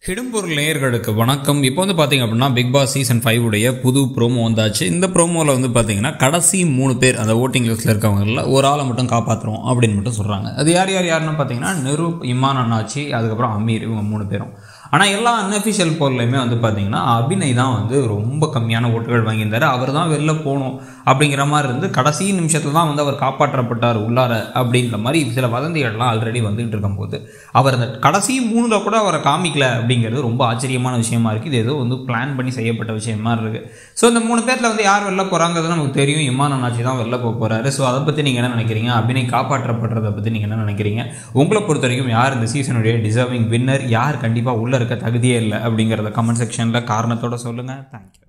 ஹிடம்பொருள் நேயர்களுக்கு வணக்கம் இப்போ வந்து பார்த்தீங்க அப்படின்னா பிக் பாஸ் சீசன் ஃபைவ் உடைய புது ப்ரோமோ வந்தாச்சு இந்த ப்ரோமோவில் வந்து பார்த்தீங்கன்னா கடைசி மூணு பேர் அந்த ஓட்டிங் லிஸ்ட்டில் இருக்கவங்கள ஒரு ஆளை மட்டும் காப்பாற்றுறோம் அப்படின்னு மட்டும் சொல்கிறாங்க அது யார் யார் யாருன்னு பார்த்தீங்கன்னா நிரூப் இமான் அண்ணாச்சி அதுக்கப்புறம் அமீர் இவங்க மூணு பேரும் ஆனால் எல்லா அன்அஃபிஷியல் போர்லையுமே வந்து பார்த்தீங்கன்னா அபிநய் தான் வந்து ரொம்ப கம்மியான ஓட்டுகள் வாங்கியிருந்தார் அவர் தான் வெளில போகணும் அப்படிங்கிற மாதிரி இருந்து கடைசி நிமிஷத்தில் தான் வந்து அவர் காப்பாற்றப்பட்டார் உள்ளார அப்படின்ற மாதிரி சில வதந்திகள்லாம் ஆல்ரெடி வந்துகிட்டு இருக்கும்போது அவர் அந்த கடைசி மூணில் கூட அவரை காமிக்கல அப்படிங்கிறது ரொம்ப ஆச்சரியமான விஷயமா இருக்குது இது ஏதோ வந்து பிளான் பண்ணி செய்யப்பட்ட விஷயமா இருக்குது ஸோ இந்த மூணு பேரில் வந்து யார் வெளில போகிறாங்கிறது நமக்கு தெரியும் இமான் அண்ணாச்சி தான் வெளில போக போகிறாரு ஸோ அதை பற்றி நீங்கள் என்ன நினைக்கிறீங்க அபிநய் காப்பாற்றப்படுறதை பற்றி நீங்கள் என்ன நினைக்கிறீங்க உங்களை பொறுத்த வரைக்கும் யார் இந்த சீசனுடைய டிசர்விங் வின்னர் யார் கண்டிப்பாக உள்ளே இருக்க தகுதியே இல்லை அப்படிங்கிறத கமெண்ட் செக்ஷனில் காரணத்தோட சொல்லுங்கள் தேங்க்யூ